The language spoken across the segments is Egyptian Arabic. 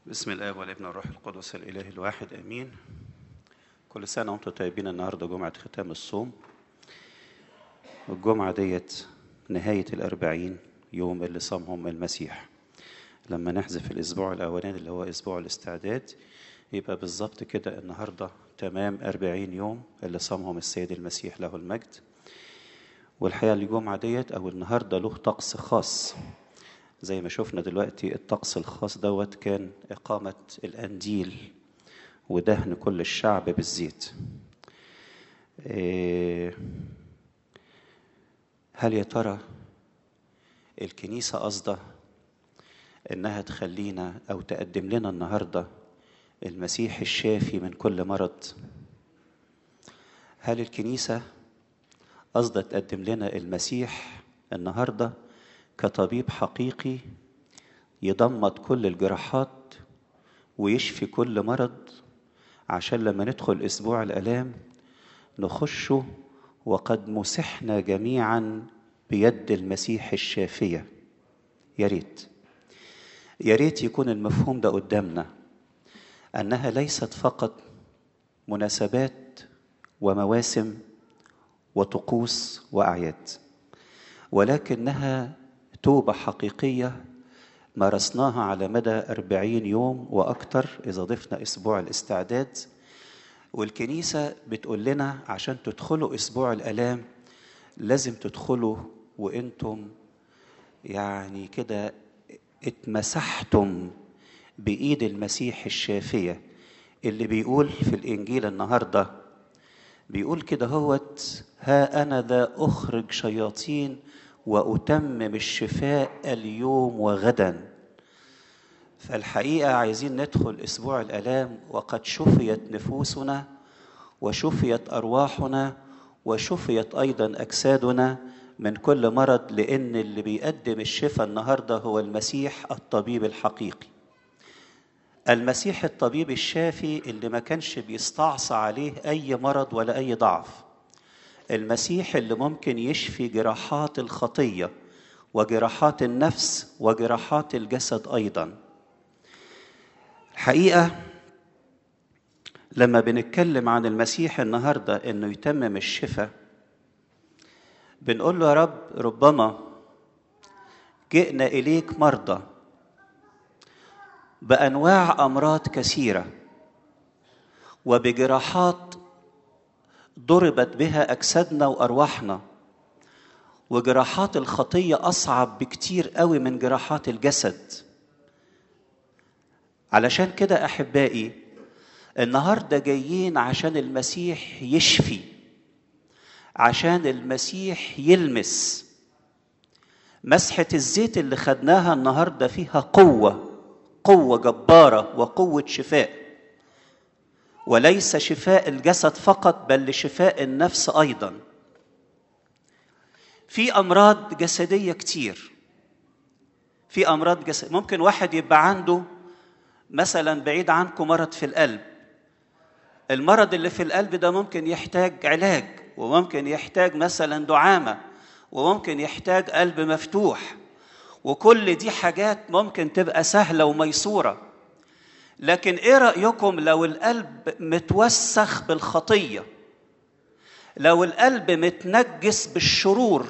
بسم الاب والابن والروح القدس الاله الواحد امين كل سنه وانتم طيبين النهارده جمعه ختام الصوم والجمعه ديت نهايه الأربعين يوم اللي صامهم المسيح لما نحذف الاسبوع الاولاني اللي هو اسبوع الاستعداد يبقى بالظبط كده النهارده تمام أربعين يوم اللي صامهم السيد المسيح له المجد والحقيقه الجمعه ديت او النهارده له طقس خاص زي ما شفنا دلوقتي الطقس الخاص دوت كان إقامة الأنديل ودهن كل الشعب بالزيت إيه، هل يا ترى الكنيسة قصده إنها تخلينا أو تقدم لنا النهاردة المسيح الشافي من كل مرض هل الكنيسة قصده تقدم لنا المسيح النهارده كطبيب حقيقي يضمد كل الجراحات ويشفي كل مرض عشان لما ندخل اسبوع الالام نخشه وقد مسحنا جميعا بيد المسيح الشافيه يا ريت يا ريت يكون المفهوم ده قدامنا انها ليست فقط مناسبات ومواسم وطقوس واعياد ولكنها توبة حقيقية مارسناها على مدى أربعين يوم وأكثر إذا ضفنا أسبوع الاستعداد والكنيسة بتقول لنا عشان تدخلوا أسبوع الآلام لازم تدخلوا وأنتم يعني كده اتمسحتم بإيد المسيح الشافية اللي بيقول في الإنجيل النهاردة بيقول كده هوت ها أنا ذا أخرج شياطين وأتمم الشفاء اليوم وغدا فالحقيقة عايزين ندخل أسبوع الآلام وقد شفيت نفوسنا وشفيت أرواحنا وشفيت أيضا أجسادنا من كل مرض لأن اللي بيقدم الشفاء النهاردة هو المسيح الطبيب الحقيقي المسيح الطبيب الشافي اللي ما كانش بيستعصى عليه أي مرض ولا أي ضعف المسيح اللي ممكن يشفي جراحات الخطيه وجراحات النفس وجراحات الجسد ايضا الحقيقه لما بنتكلم عن المسيح النهارده انه يتمم الشفاء بنقول له يا رب ربما جئنا اليك مرضى بانواع امراض كثيره وبجراحات ضربت بها اجسادنا وارواحنا وجراحات الخطيه اصعب بكتير قوي من جراحات الجسد علشان كده احبائي النهارده جايين عشان المسيح يشفي عشان المسيح يلمس مسحه الزيت اللي خدناها النهارده فيها قوه قوه جباره وقوه شفاء وليس شفاء الجسد فقط بل لشفاء النفس ايضا في امراض جسديه كتير في امراض جسد ممكن واحد يبقى عنده مثلا بعيد عنكم مرض في القلب المرض اللي في القلب ده ممكن يحتاج علاج وممكن يحتاج مثلا دعامه وممكن يحتاج قلب مفتوح وكل دي حاجات ممكن تبقى سهله وميسوره لكن ايه رايكم لو القلب متوسخ بالخطيه لو القلب متنجس بالشرور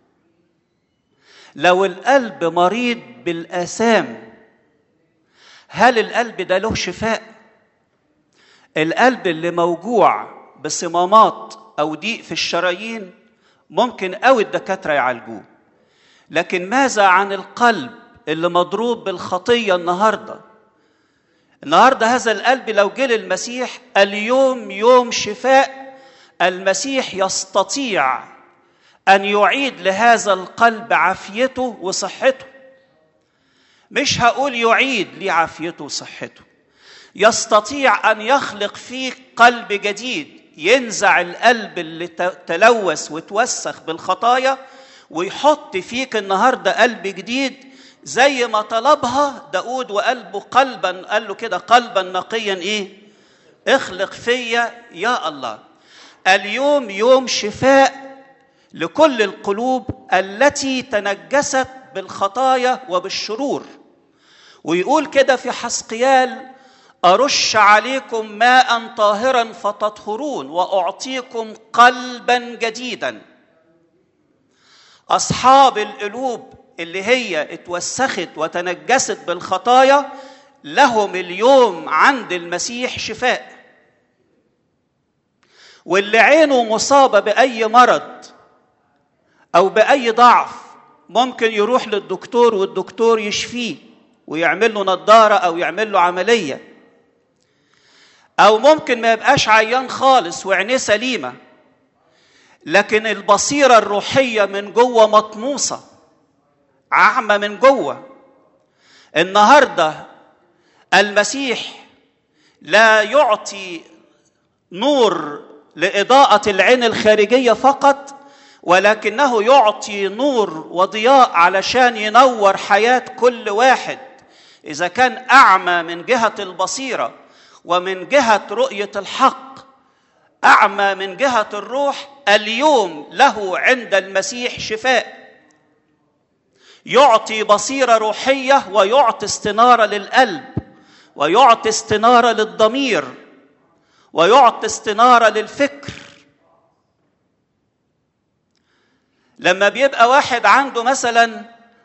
لو القلب مريض بالاثام هل القلب ده له شفاء القلب اللي موجوع بصمامات او ضيق في الشرايين ممكن قوي الدكاتره يعالجوه لكن ماذا عن القلب اللي مضروب بالخطيه النهارده النهارده هذا القلب لو جه للمسيح اليوم يوم شفاء المسيح يستطيع ان يعيد لهذا القلب عافيته وصحته مش هقول يعيد لي عافيته وصحته يستطيع ان يخلق فيك قلب جديد ينزع القلب اللي تلوث وتوسخ بالخطايا ويحط فيك النهارده قلب جديد زي ما طلبها داود وقلبه قلبا قال له كده قلبا نقيا ايه اخلق فيا يا الله اليوم يوم شفاء لكل القلوب التي تنجست بالخطايا وبالشرور ويقول كده في حسقيال ارش عليكم ماء طاهرا فتطهرون واعطيكم قلبا جديدا اصحاب القلوب اللي هي اتوسخت وتنجست بالخطايا لهم اليوم عند المسيح شفاء واللي عينه مصابه باي مرض او باي ضعف ممكن يروح للدكتور والدكتور يشفيه ويعمل له نظاره او يعمل له عمليه او ممكن ما يبقاش عيان خالص وعينيه سليمه لكن البصيره الروحيه من جوه مطموسه اعمى من جوه النهارده المسيح لا يعطي نور لاضاءه العين الخارجيه فقط ولكنه يعطي نور وضياء علشان ينور حياه كل واحد اذا كان اعمى من جهه البصيره ومن جهه رؤيه الحق اعمى من جهه الروح اليوم له عند المسيح شفاء يعطي بصيره روحيه ويعطي استناره للقلب ويعطي استناره للضمير ويعطي استناره للفكر لما بيبقى واحد عنده مثلا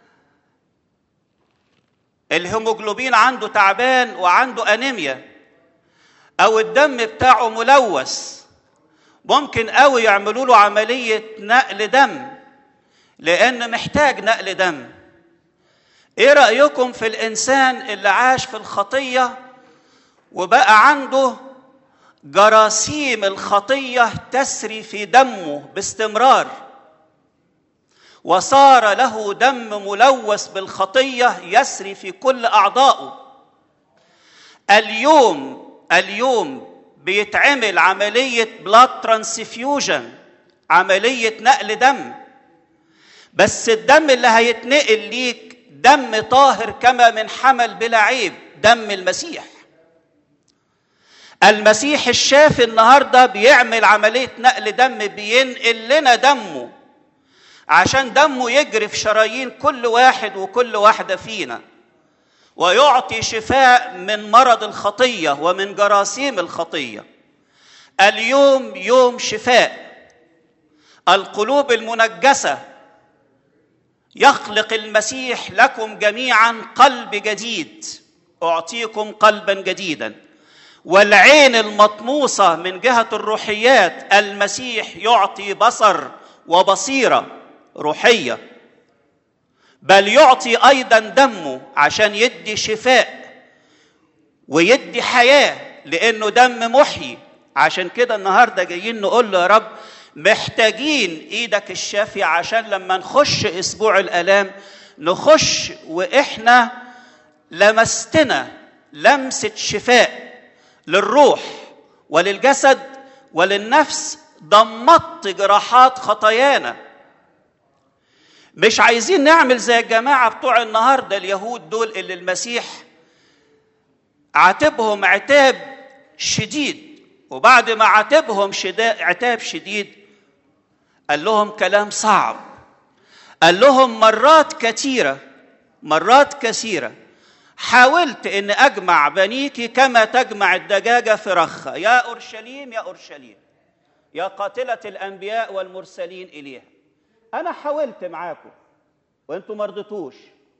الهيموجلوبين عنده تعبان وعنده انيميا او الدم بتاعه ملوث ممكن قوي يعملوا له عمليه نقل دم لان محتاج نقل دم ايه رايكم في الانسان اللي عاش في الخطيه وبقى عنده جراثيم الخطيه تسري في دمه باستمرار وصار له دم ملوث بالخطيه يسري في كل اعضائه اليوم اليوم بيتعمل عمليه بلاد ترانسفيوجن عمليه نقل دم بس الدم اللي هيتنقل ليك دم طاهر كما من حمل بلا عيب دم المسيح المسيح الشافي النهارده بيعمل عمليه نقل دم بينقل لنا دمه عشان دمه يجري في شرايين كل واحد وكل واحده فينا ويعطي شفاء من مرض الخطيه ومن جراثيم الخطيه اليوم يوم شفاء القلوب المنجسه يخلق المسيح لكم جميعا قلب جديد اعطيكم قلبا جديدا والعين المطموسه من جهه الروحيات المسيح يعطي بصر وبصيره روحيه بل يعطي ايضا دمه عشان يدي شفاء ويدي حياه لانه دم محيي عشان كده النهارده جايين نقول له يا رب محتاجين ايدك الشافيه عشان لما نخش اسبوع الالام نخش واحنا لمستنا لمسه شفاء للروح وللجسد وللنفس ضمت جراحات خطايانا مش عايزين نعمل زي الجماعه بتوع النهارده اليهود دول اللي المسيح عاتبهم عتاب شديد وبعد ما عاتبهم عتاب شديد قال لهم كلام صعب قال لهم مرات كثيره مرات كثيره حاولت ان اجمع بنيك كما تجمع الدجاجه فرخها يا اورشليم يا اورشليم يا قاتله الانبياء والمرسلين اليها انا حاولت معاكم وانتم ما رضيتوش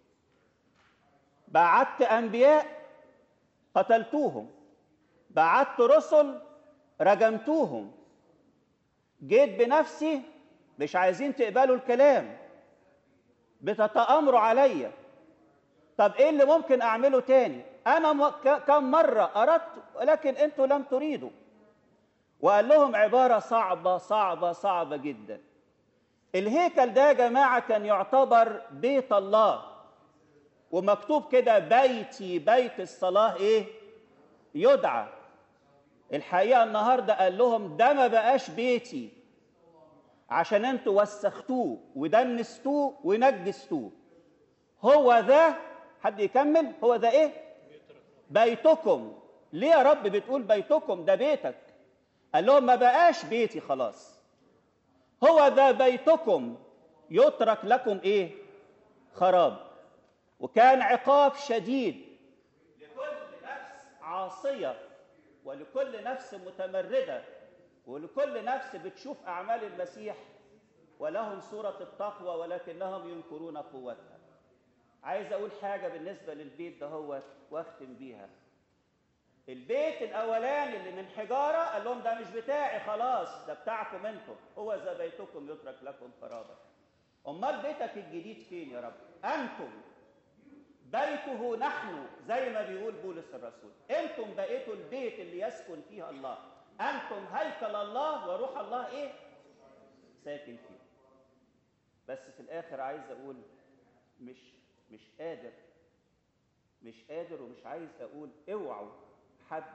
بعت انبياء قتلتوهم بعت رسل رجمتوهم جيت بنفسي مش عايزين تقبلوا الكلام بتتامروا عليا طب ايه اللي ممكن اعمله تاني انا كم مره اردت ولكن انتوا لم تريدوا وقال لهم عباره صعبه صعبه صعبه جدا الهيكل ده يا جماعه كان يعتبر بيت الله ومكتوب كده بيتي بيت الصلاه ايه يدعى الحقيقه النهارده قال لهم ده ما بقاش بيتي عشان انتوا وسختوه ودنستوه ونجستوه هو ذا حد يكمل هو ذا ايه بيتكم ليه يا رب بتقول بيتكم ده بيتك قال لهم ما بقاش بيتي خلاص هو ذا بيتكم يترك لكم ايه خراب وكان عقاب شديد عاصيه ولكل نفس متمرده ولكل نفس بتشوف اعمال المسيح ولهم صوره التقوى ولكنهم ينكرون قوتها عايز اقول حاجه بالنسبه للبيت ده هو واختم بيها البيت الاولاني اللي من حجاره قال لهم ده مش بتاعي خلاص ده بتاعكم انتم هو ذا بيتكم يترك لكم خرابا امال بيتك الجديد فين يا رب انتم بيته نحن زي ما بيقول بولس الرسول انتم بقيتوا البيت اللي يسكن فيه الله انتم هيكل الله وروح الله ايه ساكن فيه بس في الاخر عايز اقول مش مش قادر مش قادر ومش عايز اقول اوعوا حد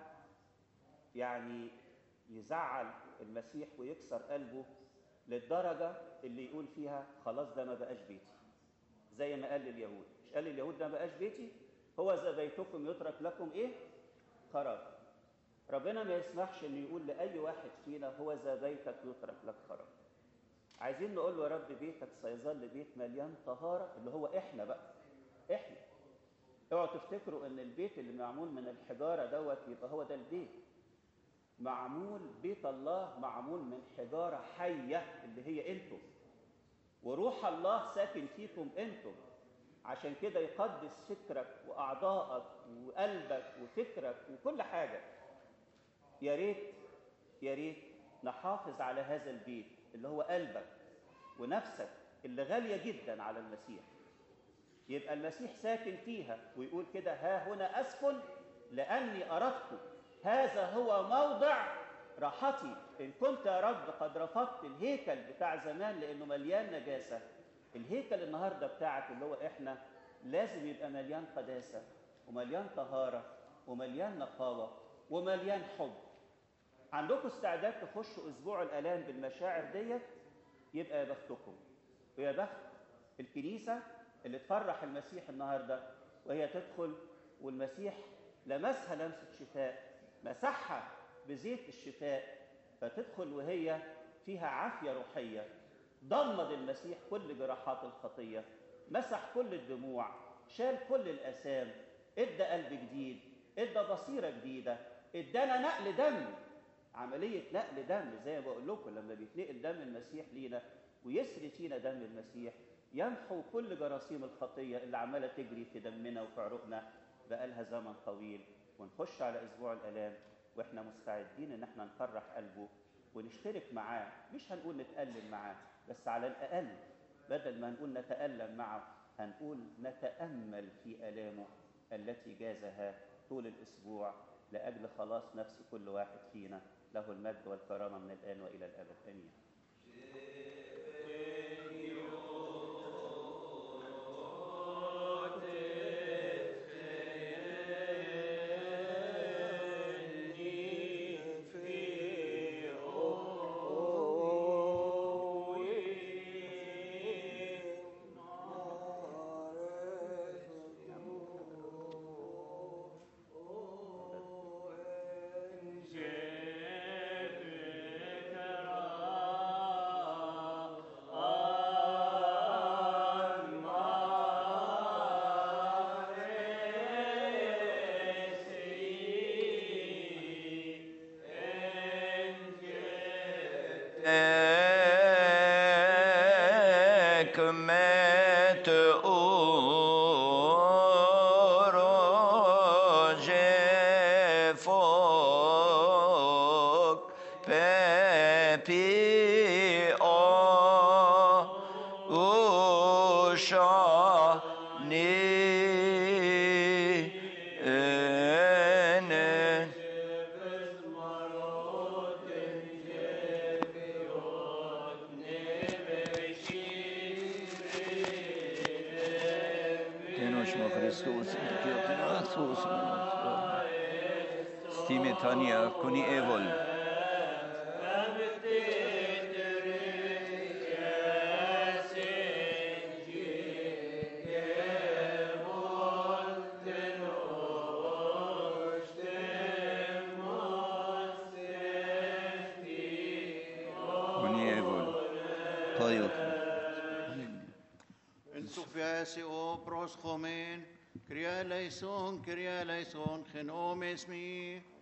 يعني يزعل المسيح ويكسر قلبه للدرجه اللي يقول فيها خلاص ده ما بقاش بيتي زي ما قال لليهود مش قال لليهود ده ما بقاش بيتي هو ذا بيتكم يترك لكم ايه خراب ربنا ما يسمحش انه يقول لاي واحد فينا هو ذا بيتك يترك لك خراب عايزين نقول له يا رب بيتك سيظل بيت مليان طهاره اللي هو احنا بقى احنا اوعوا تفتكروا ان البيت اللي معمول من الحجاره دوت يبقى هو ده البيت معمول بيت الله معمول من حجاره حيه اللي هي انتم وروح الله ساكن فيكم انتم عشان كده يقدس فكرك واعضائك وقلبك وفكرك وكل حاجه يا ريت يا ريت نحافظ على هذا البيت اللي هو قلبك ونفسك اللي غاليه جدا على المسيح يبقى المسيح ساكن فيها ويقول كده ها هنا اسكن لاني اردت هذا هو موضع راحتي ان كنت يا رب قد رفضت الهيكل بتاع زمان لانه مليان نجاسه الهيكل النهارده بتاعك اللي هو احنا لازم يبقى مليان قداسه ومليان طهاره ومليان نقاوه ومليان حب عندكم استعداد تخشوا اسبوع الالام بالمشاعر ديت يبقى يا بختكم ويا بخت الكنيسه اللي تفرح المسيح النهارده وهي تدخل والمسيح لمسها لمسه شفاء مسحها بزيت الشفاء فتدخل وهي فيها عافيه روحيه ضمد المسيح كل جراحات الخطيه مسح كل الدموع شال كل الاسام ادى قلب جديد ادى بصيره جديده ادانا نقل دم عمليه نقل دم زي ما بقول لكم لما بيتنقل دم المسيح لينا ويسري فينا دم المسيح يمحو كل جراثيم الخطيه اللي عماله تجري في دمنا وفي عروقنا بقالها زمن طويل ونخش على اسبوع الالام واحنا مستعدين ان احنا نفرح قلبه ونشترك معاه مش هنقول نتألم معاه بس على الأقل بدل ما نقول نتألم معه هنقول نتأمل في آلامه التي جازها طول الأسبوع لأجل خلاص نفس كل واحد فينا له المجد والكرامة من الآن وإلى الأبد آمين حكمة أوروج فوق بابي أو وشاني أنا Tenoshma Christus, Christus, Stime Tanya, Kuni Evol. Kuni Evol. Toivottavasti. En sufjäsi o pros Christos chomen, Kyrie eleison, Kyrie eleison, genom esmi.